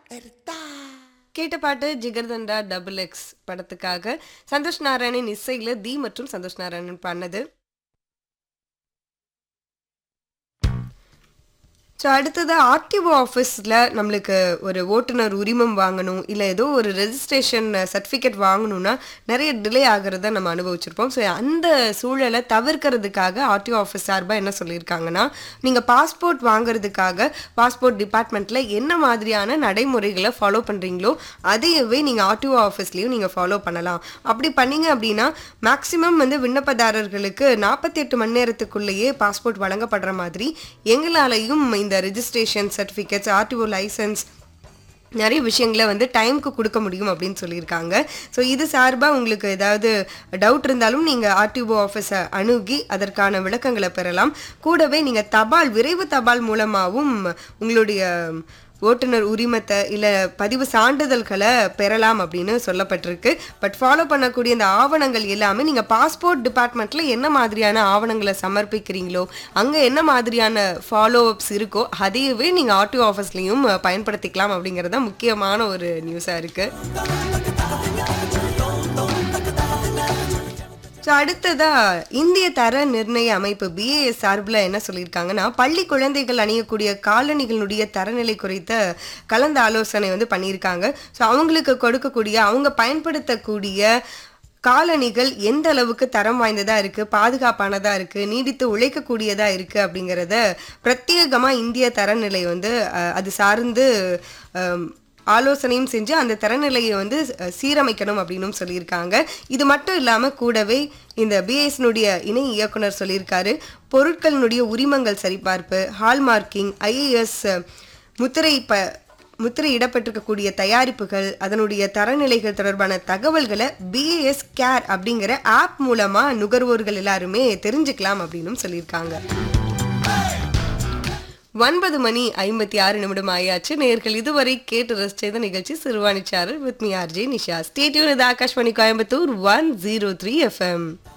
கேட்ட பாட்டு jigarthanda double X படத்துக்காக சந்தோஷ் நாராயணன் இசையில தி மற்றும் சந்தோஷ் நாராயணன் பண்ணது ஸோ அடுத்தது ஆர்டிஓ ஆஃபீஸில் நம்மளுக்கு ஒரு ஓட்டுநர் உரிமம் வாங்கணும் இல்லை ஏதோ ஒரு ரெஜிஸ்ட்ரேஷன் சர்டிஃபிகேட் வாங்கணும்னா நிறைய டிலே ஆகிறத நம்ம அனுபவிச்சிருப்போம் ஸோ அந்த சூழலை தவிர்க்கிறதுக்காக ஆர்டிஓ ஆஃபீஸ் சார்பாக என்ன சொல்லியிருக்காங்கன்னா நீங்கள் பாஸ்போர்ட் வாங்குறதுக்காக பாஸ்போர்ட் டிபார்ட்மெண்ட்டில் என்ன மாதிரியான நடைமுறைகளை ஃபாலோ பண்ணுறீங்களோ அதையவே நீங்கள் ஆர்டிஓ ஆஃபீஸ்லேயும் நீங்கள் ஃபாலோ பண்ணலாம் அப்படி பண்ணீங்க அப்படின்னா மேக்ஸிமம் வந்து விண்ணப்பதாரர்களுக்கு நாற்பத்தி எட்டு மணி நேரத்துக்குள்ளேயே பாஸ்போர்ட் வழங்கப்படுற மாதிரி எங்களாலையும் இந்த ரெஜிஸ்ட்ரேஷன் சர்டிஃபிகேட்ஸ் ஆர்டிஓ லைசன்ஸ் நிறைய விஷயங்களை வந்து டைமுக்கு கொடுக்க முடியும் அப்படின்னு சொல்லியிருக்காங்க ஸோ இது சார்பாக உங்களுக்கு ஏதாவது டவுட் இருந்தாலும் நீங்கள் ஆர்டிஓ ஆஃபீஸை அணுகி அதற்கான விளக்கங்களை பெறலாம் கூடவே நீங்கள் தபால் விரைவு தபால் மூலமாகவும் உங்களுடைய ஓட்டுநர் உரிமத்தை இல்லை பதிவு சான்றிதழ்களை பெறலாம் அப்படின்னு சொல்லப்பட்டிருக்கு பட் ஃபாலோ பண்ணக்கூடிய இந்த ஆவணங்கள் எல்லாமே நீங்கள் பாஸ்போர்ட் டிபார்ட்மெண்ட்டில் என்ன மாதிரியான ஆவணங்களை சமர்ப்பிக்கிறீங்களோ அங்கே என்ன மாதிரியான ஃபாலோ அப்ஸ் இருக்கோ அதையவே நீங்கள் ஆர்டிஓ ஆஃபீஸ்லேயும் பயன்படுத்திக்கலாம் அப்படிங்கிறது தான் முக்கியமான ஒரு நியூஸாக இருக்குது ஸோ அடுத்ததா இந்திய தர நிர்ணய அமைப்பு பிஏஎஸ் சார்பில் என்ன சொல்லியிருக்காங்கன்னா பள்ளி குழந்தைகள் அணியக்கூடிய காலணிகளுடைய தரநிலை குறித்த கலந்த ஆலோசனை வந்து பண்ணியிருக்காங்க ஸோ அவங்களுக்கு கொடுக்கக்கூடிய அவங்க பயன்படுத்தக்கூடிய காலணிகள் எந்த அளவுக்கு தரம் வாய்ந்ததாக இருக்குது பாதுகாப்பானதாக இருக்குது நீடித்து உழைக்கக்கூடியதாக இருக்குது அப்படிங்கிறத பிரத்யேகமாக இந்திய தரநிலை வந்து அஹ், அது சார்ந்து அம், ஆலோசனையும் செஞ்சு அந்த தரநிலையை வந்து அஹ், சீரமைக்கணும் அப்படின்னும் சொல்லியிருக்காங்க இது மட்டும் இல்லாமல் கூடவே இந்த பிஎஸ்னுடைய இணை இயக்குனர் சொல்லியிருக்காரு பொருட்களினுடைய உரிமங்கள் சரிபார்ப்பு ஹால்மார்க்கிங் ஐஏஎஸ் முத்திரை ப முத்திரை இடப்பட்டிருக்கக்கூடிய தயாரிப்புகள் அதனுடைய தரநிலைகள் தொடர்பான தகவல்களை பிஏஎஸ் கேர் அப்படிங்கிற ஆப் மூலமாக நுகர்வோர்கள் எல்லாருமே தெரிஞ்சுக்கலாம் அப்படின்னும் சொல்லியிருக்காங்க ஒன்பது மணி ஐம்பத்தி ஆறு நிமிடம் ஆயாச்சு நேர்கள் இதுவரை கேட்டு ரசிச்ச நிகழ்ச்சி Siruvanicharal with me RJ Nisha stay tuned இது Akashvani Coimbatore one zero three FM